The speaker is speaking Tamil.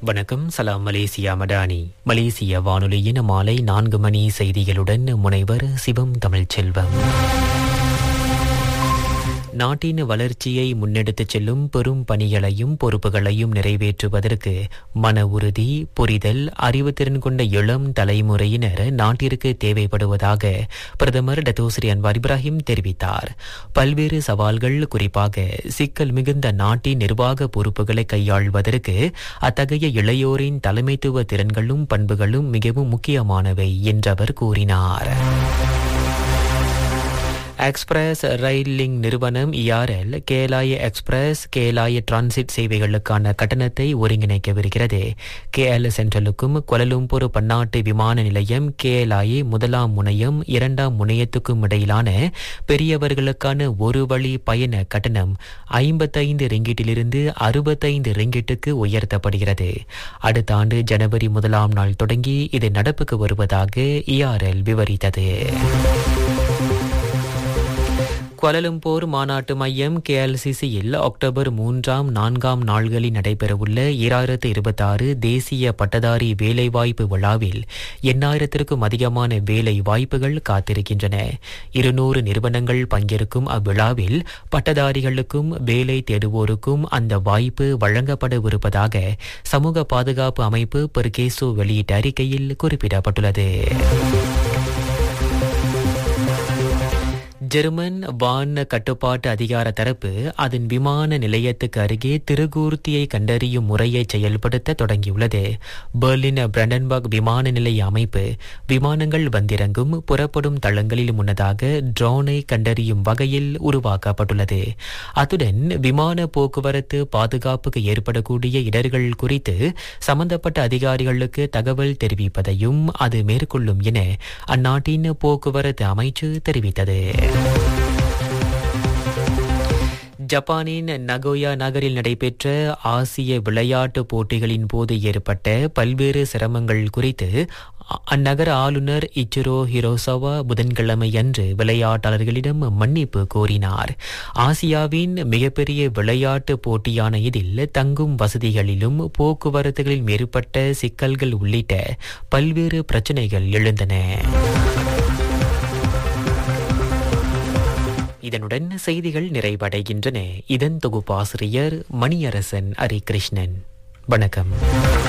வணக்கம் சலாம் மலேசியா மடானி மலேசிய வானொலியின் மாலை நான்கு மணி செய்திகளுடன் முனைவர் சிவம் தமிழ்ச்செல்வம் நாட்டின் வளர்ச்சியை முன்னெடுத்துச் செல்லும் பெரும் பணிகளையும் பொறுப்புகளையும் நிறைவேற்றுவதற்கு மன உறுதி புரிதல் அறிவுத்திறன் கொண்ட இளம் தலைமுறையினர் நாட்டிற்கு தேவைப்படுவதாக பிரதமர் டத்தோஸ்ரீ அன்வார் இப்ராஹிம் தெரிவித்தார் பல்வேறு சவால்கள் குறிப்பாக சிக்கல் மிகுந்த நாட்டின் நிர்வாக பொறுப்புகளை கையாள்வதற்கு அத்தகைய இளையோரின் தலைமைத்துவ திறன்களும் பண்புகளும் மிகவும் முக்கியமானவை என்றவர் கூறினார் எக்ஸ்பிரஸ் ரயில் லிங்க் நிறுவனம் E R L KLIA express KLIA transit சேவைகளுக்கான கட்டணத்தை ஒருங்கிணைக்கவிருக்கிறது கேஎல் சென்ட்ரலுக்கும் கொலலும்பூர் பன்னாட்டு விமான நிலையம் கேலாய முதலாம் முனையம் இரண்டாம் முனையத்துக்கும் இடையிலான பெரியவர்களுக்கான ஒரு வழி பயண கட்டணம் ஐம்பத்தைந்து ரிங்கிட்டிலிருந்து அறுபத்தைந்து ரிங்கிட்டுக்கு உயர்த்தப்படுகிறது அடுத்த ஆண்டு ஜனவரி முதலாம் நாள் தொடங்கி இது நடப்புக்கு வருவதாக இஆர்எல் விவரித்தது குவலலும்போர் மாநாட்டு மையம் கேஎல்சிசியில் அக்டோபர் மூன்றாம் நான்காம் நாள்களில் நடைபெறவுள்ள ஈராயிரத்து இருபத்தாறு தேசிய பட்டதாரி வேலைவாய்ப்பு விழாவில் எண்ணாயிரத்திற்கும் அதிகமான வேலை வாய்ப்புகள் காத்திருக்கின்றன இருநூறு நிறுவனங்கள் பங்கேற்கும் அவ்விழாவில் பட்டதாரிகளுக்கும் வேலை தேடுவோருக்கும் அந்த வாய்ப்பு வழங்கப்படவிருப்பதாக சமூக பாதுகாப்பு அமைப்பு பெர்கேசோ வெளியிட்ட அறிக்கையில் குறிப்பிடப்பட்டுள்ளது ஜெர்மன் வான கட்டுப்பாட்டு அதிகார தரப்பு அதன் விமான நிலையத்துக்கு அருகே திருகூர்த்தியை கண்டறியும் முறையை செயல்படுத்த தொடங்கியுள்ளது பெர்லின் பிரண்டன்பர்க் விமான நிலைய அமைப்பு விமானங்கள் வந்திறங்கும் புறப்படும் தளங்களில் முன்னதாக ட்ரோனை கண்டறியும் வகையில் உருவாக்கப்பட்டுள்ளது அத்துடன் விமான போக்குவரத்து பாதுகாப்புக்கு ஏற்படக்கூடிய இடர்கள் குறித்து சம்பந்தப்பட்ட அதிகாரிகளுக்கு தகவல் தெரிவிப்பதையும் அது மேற்கொள்ளும் என அந்நாட்டின் போக்குவரத்து அமைச்சு தெரிவித்தது ஜப்பானின் நகோயா நகரில் நடைபெற்ற ஆசிய விளையாட்டுப் போட்டிகளின் போது ஏற்பட்ட பல்வேறு சிரமங்கள் குறித்து அந்நகர ஆளுநர் இச்சிரோ ஹிரோசவா புதன்கிழமை அன்று விளையாட்டாளர்களிடம் மன்னிப்பு கோரினார் ஆசியாவின் மிகப்பெரிய விளையாட்டு போட்டியான இதில் தங்கும் வசதிகளிலும் போக்குவரத்துகளில் ஏற்பட்ட சிக்கல்கள் உள்ளிட்ட பல்வேறு பிரச்சினைகள் எழுந்தன இதனுடன் செய்திகள் நிறைவடைகின்றன இதன் தொகுப்பாசிரியர் மணியரசன் ஹரிகிருஷ்ணன் வணக்கம்